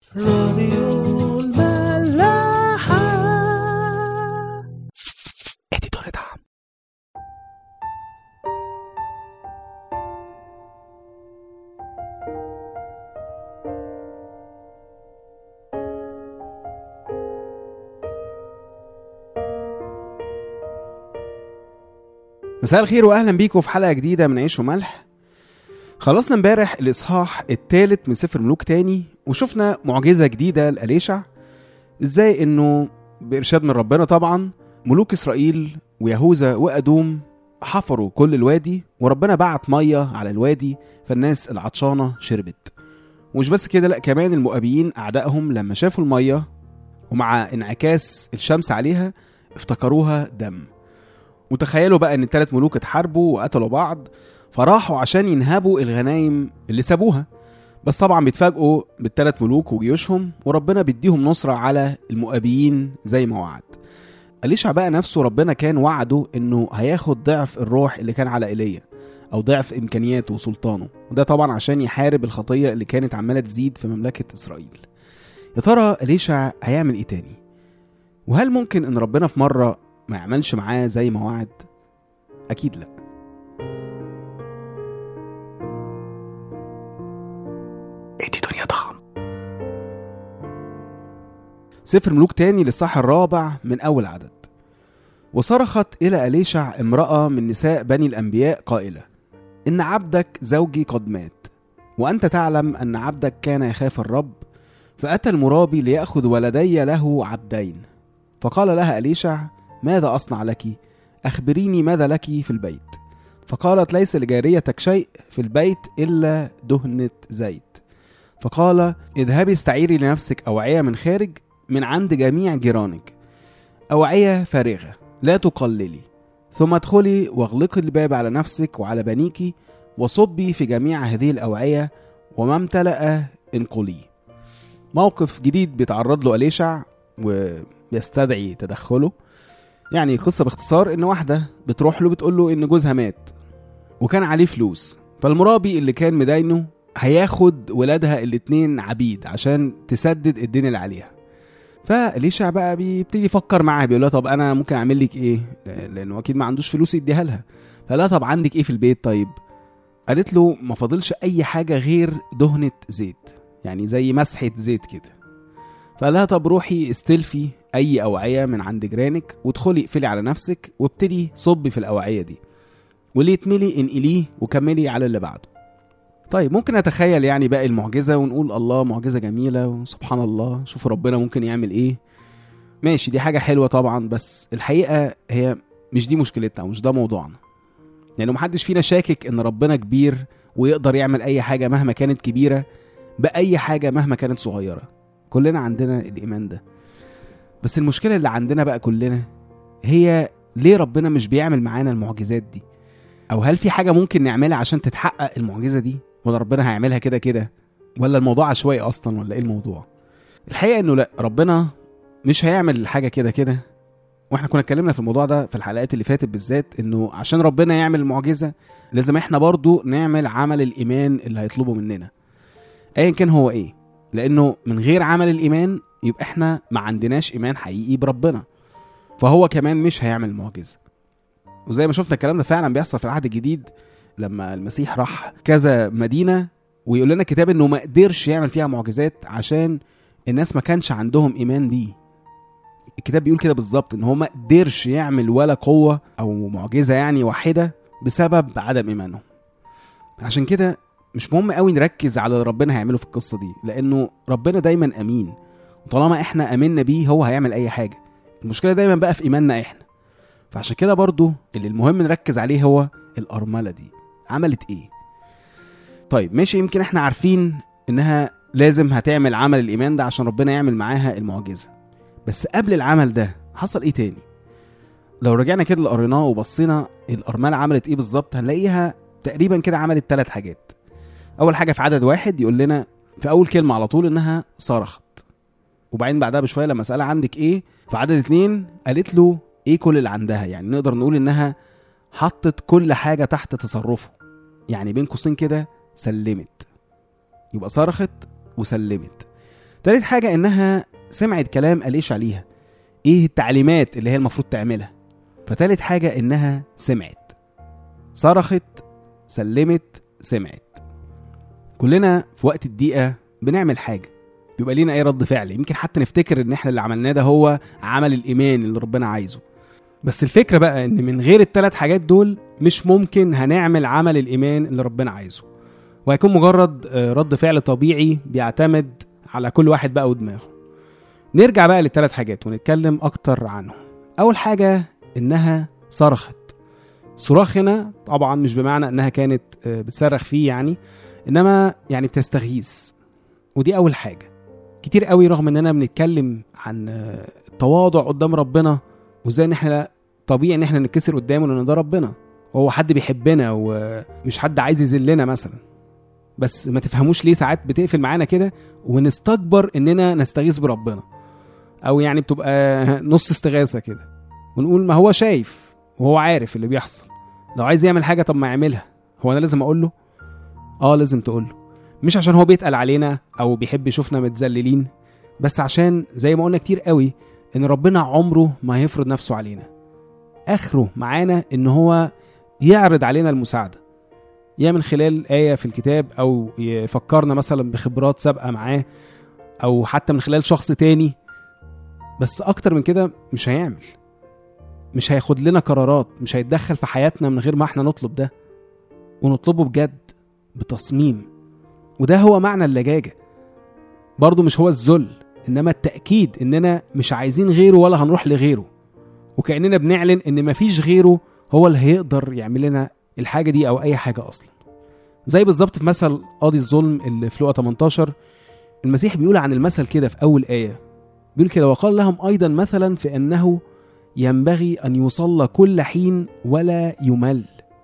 راديو الملاحة اديتور دعم مساء الخير واهلا بيكم في حلقه جديده من عيش وملح خلصنا امبارح الاصحاح الثالث من سفر ملوك تاني وشفنا معجزه جديده لاليشع ازاي انه بارشاد من ربنا طبعا ملوك اسرائيل ويهوذا وادوم حفروا كل الوادي وربنا بعت ميه على الوادي فالناس العطشانه شربت ومش بس كده لا كمان المؤابيين اعدائهم لما شافوا الميه ومع انعكاس الشمس عليها افتكروها دم وتخيلوا بقى ان الثلاث ملوك اتحاربوا وقتلوا بعض فراحوا عشان ينهبوا الغنايم اللي سابوها بس طبعا بيتفاجئوا بالثلاث ملوك وجيوشهم وربنا بيديهم نصرة على المؤابيين زي ما وعد أليشع بقى نفسه ربنا كان وعده انه هياخد ضعف الروح اللي كان على ايليا او ضعف امكانياته وسلطانه وده طبعا عشان يحارب الخطية اللي كانت عمالة تزيد في مملكة اسرائيل يا ترى أليشع هيعمل ايه تاني وهل ممكن ان ربنا في مرة ما يعملش معاه زي ما وعد اكيد لا ادي دنيا ضخم سفر ملوك تاني للصح الرابع من أول عدد وصرخت إلى أليشع امرأة من نساء بني الأنبياء قائلة إن عبدك زوجي قد مات وأنت تعلم أن عبدك كان يخاف الرب فأتى المرابي ليأخذ ولدي له عبدين فقال لها أليشع ماذا أصنع لك أخبريني ماذا لك في البيت فقالت ليس لجاريتك شيء في البيت إلا دهنة زيت فقال اذهبي استعيري لنفسك أوعية من خارج من عند جميع جيرانك أوعية فارغة لا تقللي ثم ادخلي واغلقي الباب على نفسك وعلى بنيك وصبي في جميع هذه الأوعية وما امتلأ انقليه موقف جديد بيتعرض له أليشع ويستدعي تدخله يعني القصة باختصار إن واحدة بتروح له بتقول له إن جوزها مات وكان عليه فلوس فالمرابي اللي كان مداينه هياخد ولادها الاتنين عبيد عشان تسدد الدين اللي عليها فاليشع بقى بيبتدي يفكر معاها بيقول لها طب انا ممكن اعمل لك ايه لانه اكيد ما عندوش فلوس يديها لها فلا طب عندك ايه في البيت طيب قالت له ما فاضلش اي حاجه غير دهنه زيت يعني زي مسحه زيت كده فقال لها طب روحي استلفي اي اوعيه من عند جيرانك وادخلي اقفلي على نفسك وابتدي صبي في الاوعيه دي واللي يتملي انقليه وكملي على اللي بعده طيب ممكن اتخيل يعني باقي المعجزه ونقول الله معجزه جميله وسبحان الله شوف ربنا ممكن يعمل ايه ماشي دي حاجه حلوه طبعا بس الحقيقه هي مش دي مشكلتنا ومش ده موضوعنا يعني محدش فينا شاكك ان ربنا كبير ويقدر يعمل اي حاجه مهما كانت كبيره باي حاجه مهما كانت صغيره كلنا عندنا الايمان ده بس المشكله اللي عندنا بقى كلنا هي ليه ربنا مش بيعمل معانا المعجزات دي او هل في حاجه ممكن نعملها عشان تتحقق المعجزه دي ولا ربنا هيعملها كده كده ولا الموضوع عشوائي اصلا ولا ايه الموضوع الحقيقه انه لا ربنا مش هيعمل الحاجه كده كده واحنا كنا اتكلمنا في الموضوع ده في الحلقات اللي فاتت بالذات انه عشان ربنا يعمل المعجزه لازم احنا برضو نعمل عمل الايمان اللي هيطلبه مننا ايا كان هو ايه لانه من غير عمل الايمان يبقى احنا ما عندناش ايمان حقيقي بربنا فهو كمان مش هيعمل معجزه وزي ما شفنا الكلام ده فعلا بيحصل في العهد الجديد لما المسيح راح كذا مدينه ويقول لنا الكتاب انه ما قدرش يعمل فيها معجزات عشان الناس ما كانش عندهم ايمان بيه الكتاب بيقول كده بالظبط ان هو ما قدرش يعمل ولا قوه او معجزه يعني واحده بسبب عدم ايمانهم عشان كده مش مهم قوي نركز على اللي ربنا هيعمله في القصه دي لانه ربنا دايما امين وطالما احنا امنا بيه هو هيعمل اي حاجه المشكله دايما بقى في ايماننا احنا فعشان كده برضو اللي المهم نركز عليه هو الأرملة دي عملت ايه طيب ماشي يمكن احنا عارفين انها لازم هتعمل عمل الايمان ده عشان ربنا يعمل معاها المعجزة بس قبل العمل ده حصل ايه تاني لو رجعنا كده اللي قريناه وبصينا الأرملة عملت ايه بالظبط هنلاقيها تقريبا كده عملت ثلاث حاجات اول حاجة في عدد واحد يقول لنا في اول كلمة على طول انها صرخت وبعدين بعدها بشوية لما سألها عندك ايه في عدد اتنين قالت له ايه كل اللي عندها يعني نقدر نقول انها حطت كل حاجه تحت تصرفه يعني بين قوسين كده سلمت يبقى صرخت وسلمت تالت حاجة إنها سمعت كلام أليشع ليها إيه التعليمات اللي هي المفروض تعملها فتالت حاجة إنها سمعت صرخت سلمت سمعت كلنا في وقت الضيقة بنعمل حاجة بيبقى لينا أي رد فعل يمكن حتى نفتكر إن إحنا اللي عملناه ده هو عمل الإيمان اللي ربنا عايزه بس الفكرة بقى إن من غير التلات حاجات دول مش ممكن هنعمل عمل الإيمان اللي ربنا عايزه وهيكون مجرد آه، رد فعل طبيعي بيعتمد على كل واحد بقى ودماغه نرجع بقى للثلاث حاجات ونتكلم اكتر عنهم اول حاجه انها صرخت صراخ هنا طبعا مش بمعنى انها كانت آه، بتصرخ فيه يعني انما يعني بتستغيث ودي اول حاجه كتير قوي رغم اننا بنتكلم عن آه، التواضع قدام ربنا وازاي ان احنا طبيعي ان احنا نتكسر قدامه لان ده ربنا وهو حد بيحبنا ومش حد عايز يذلنا مثلا بس ما تفهموش ليه ساعات بتقفل معانا كده ونستكبر اننا نستغيث بربنا او يعني بتبقى نص استغاثه كده ونقول ما هو شايف وهو عارف اللي بيحصل لو عايز يعمل حاجه طب ما يعملها هو انا لازم اقول له اه لازم تقول له مش عشان هو بيتقل علينا او بيحب يشوفنا متذللين بس عشان زي ما قلنا كتير قوي ان ربنا عمره ما هيفرض نفسه علينا اخره معانا ان هو يعرض علينا المساعده يا من خلال آية في الكتاب أو يفكرنا مثلا بخبرات سابقة معاه أو حتى من خلال شخص تاني بس أكتر من كده مش هيعمل مش هياخد لنا قرارات مش هيتدخل في حياتنا من غير ما احنا نطلب ده ونطلبه بجد بتصميم وده هو معنى اللجاجة برضه مش هو الذل إنما التأكيد إننا مش عايزين غيره ولا هنروح لغيره وكأننا بنعلن إن مفيش غيره هو اللي هيقدر يعمل لنا الحاجه دي او اي حاجه اصلا زي بالظبط في مثل قاضي الظلم اللي في لقا 18 المسيح بيقول عن المثل كده في اول ايه بيقول كده وقال لهم ايضا مثلا في انه ينبغي ان يصلى كل حين ولا يمل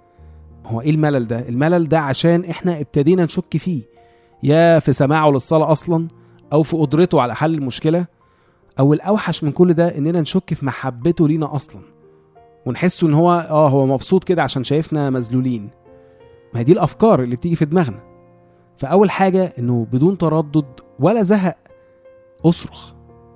هو ايه الملل ده الملل ده عشان احنا ابتدينا نشك فيه يا في سماعه للصلاه اصلا او في قدرته على حل المشكله او الاوحش من كل ده اننا نشك في محبته لينا اصلا ونحس ان هو اه هو مبسوط كده عشان شايفنا مذلولين ما هي دي الافكار اللي بتيجي في دماغنا فاول حاجه انه بدون تردد ولا زهق اصرخ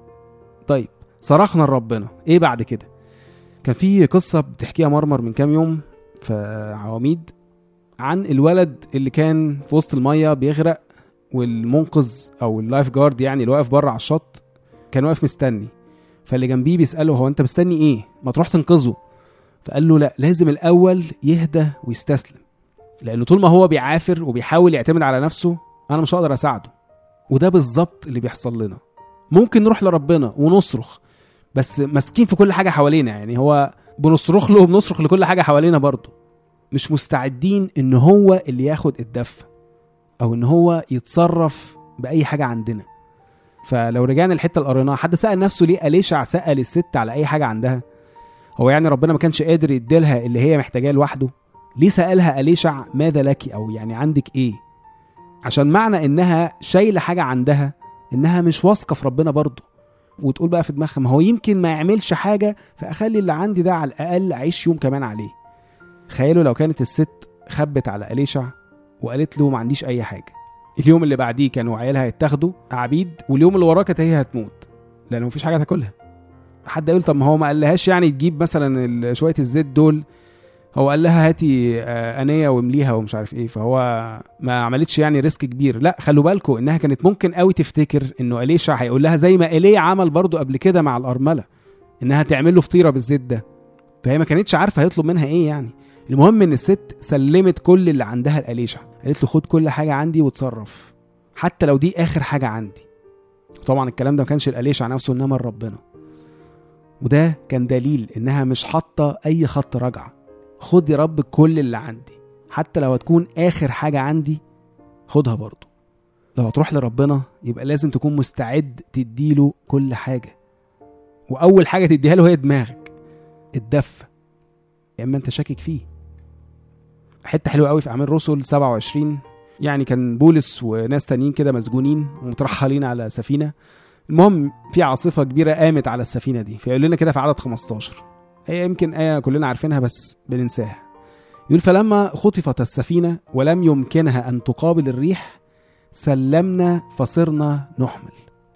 طيب صرخنا لربنا ايه بعد كده كان في قصه بتحكيها مرمر من كام يوم في عواميد عن الولد اللي كان في وسط الميه بيغرق والمنقذ او اللايف جارد يعني اللي واقف بره على الشط كان واقف مستني فاللي جنبيه بيساله هو انت مستني ايه ما تروح تنقذه فقال له لا لازم الاول يهدى ويستسلم لانه طول ما هو بيعافر وبيحاول يعتمد على نفسه انا مش هقدر اساعده وده بالظبط اللي بيحصل لنا ممكن نروح لربنا ونصرخ بس ماسكين في كل حاجه حوالينا يعني هو بنصرخ له وبنصرخ لكل حاجه حوالينا برضه مش مستعدين ان هو اللي ياخد الدفه او ان هو يتصرف باي حاجه عندنا فلو رجعنا الحته اللي قريناها حد سال نفسه ليه اليشع سال الست على اي حاجه عندها هو يعني ربنا ما كانش قادر يديلها اللي هي محتاجاه لوحده ليه سالها اليشع ماذا لك او يعني عندك ايه عشان معنى انها شايله حاجه عندها انها مش واثقه في ربنا برضه وتقول بقى في دماغها ما هو يمكن ما يعملش حاجه فاخلي اللي عندي ده على الاقل اعيش يوم كمان عليه تخيلوا لو كانت الست خبت على اليشع وقالت له ما عنديش اي حاجه اليوم اللي بعديه كانوا عيالها هيتاخدوا عبيد واليوم اللي وراه كانت هي هتموت لان مفيش حاجه تاكلها حد يقول طب ما هو ما قالهاش يعني تجيب مثلا ال- شويه الزيت دول هو قال لها هاتي آه، انيه وامليها ومش عارف ايه فهو ما عملتش يعني ريسك كبير لا خلوا بالكم انها كانت ممكن قوي تفتكر انه اليشع هيقول لها زي ما ايليا عمل برضو قبل كده مع الارمله انها تعمل له فطيره بالزيت ده فهي ما كانتش عارفه هيطلب منها ايه يعني المهم ان الست سلمت كل اللي عندها لاليشع قالت له خد كل حاجه عندي وتصرف حتى لو دي اخر حاجه عندي طبعا الكلام ده ما كانش لاليشع نفسه انما لربنا وده كان دليل انها مش حاطه اي خط رجعه خد يا رب كل اللي عندي حتى لو هتكون اخر حاجه عندي خدها برضه لو هتروح لربنا يبقى لازم تكون مستعد تديله كل حاجه واول حاجه تديها له هي دماغك الدفه يا اما انت شاكك فيه حته حلوه قوي في اعمال رسل 27 يعني كان بولس وناس تانيين كده مسجونين ومترحلين على سفينه المهم في عاصفه كبيره قامت على السفينه دي فيقول لنا كده في عدد 15 هي يمكن ايه كلنا عارفينها بس بننساها يقول فلما خطفت السفينه ولم يمكنها ان تقابل الريح سلمنا فصرنا نحمل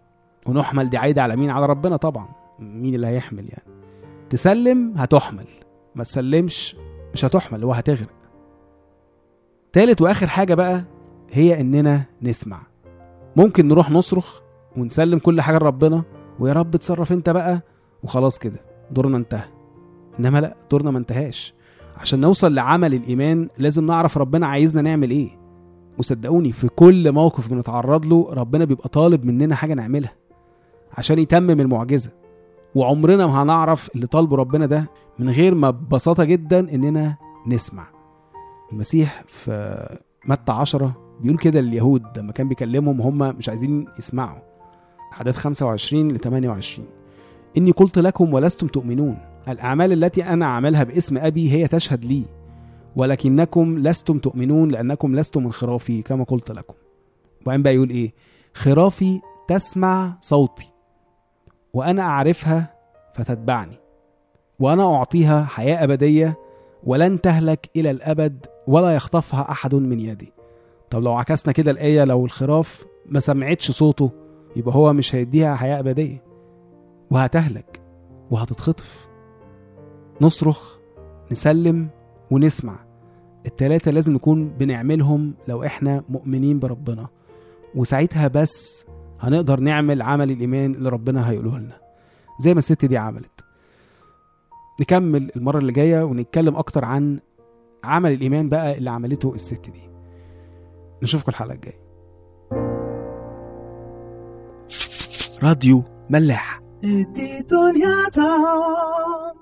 ونحمل دي عايدة على مين على ربنا طبعا مين اللي هيحمل يعني تسلم هتحمل ما تسلمش مش هتحمل هو هتغرق تالت واخر حاجة بقى هي اننا نسمع ممكن نروح نصرخ ونسلم كل حاجة لربنا ويا رب اتصرف انت بقى وخلاص كده دورنا انتهى انما لا دورنا ما انتهاش عشان نوصل لعمل الايمان لازم نعرف ربنا عايزنا نعمل ايه وصدقوني في كل موقف بنتعرض له ربنا بيبقى طالب مننا حاجه نعملها عشان يتمم المعجزه وعمرنا ما هنعرف اللي طالبه ربنا ده من غير ما ببساطه جدا اننا نسمع المسيح في متى عشرة بيقول كده لليهود لما كان بيكلمهم هم مش عايزين يسمعوا أعداد 25 ل 28 إني قلت لكم ولستم تؤمنون الأعمال التي أنا أعملها باسم أبي هي تشهد لي ولكنكم لستم تؤمنون لأنكم لستم من خرافي كما قلت لكم وبعدين بقى يقول إيه خرافي تسمع صوتي وأنا أعرفها فتتبعني وأنا أعطيها حياة أبدية ولن تهلك إلى الأبد ولا يخطفها أحد من يدي طب لو عكسنا كده الآية لو الخراف ما سمعتش صوته يبقى هو مش هيديها حياة أبدية وهتهلك وهتتخطف نصرخ نسلم ونسمع التلاتة لازم نكون بنعملهم لو احنا مؤمنين بربنا وساعتها بس هنقدر نعمل عمل الإيمان اللي ربنا هيقوله لنا زي ما الست دي عملت نكمل المرة اللي جاية ونتكلم أكتر عن عمل الإيمان بقى اللي عملته الست دي نشوفكم الحلقة الجاية راديو ملاح ادي دنيا طعم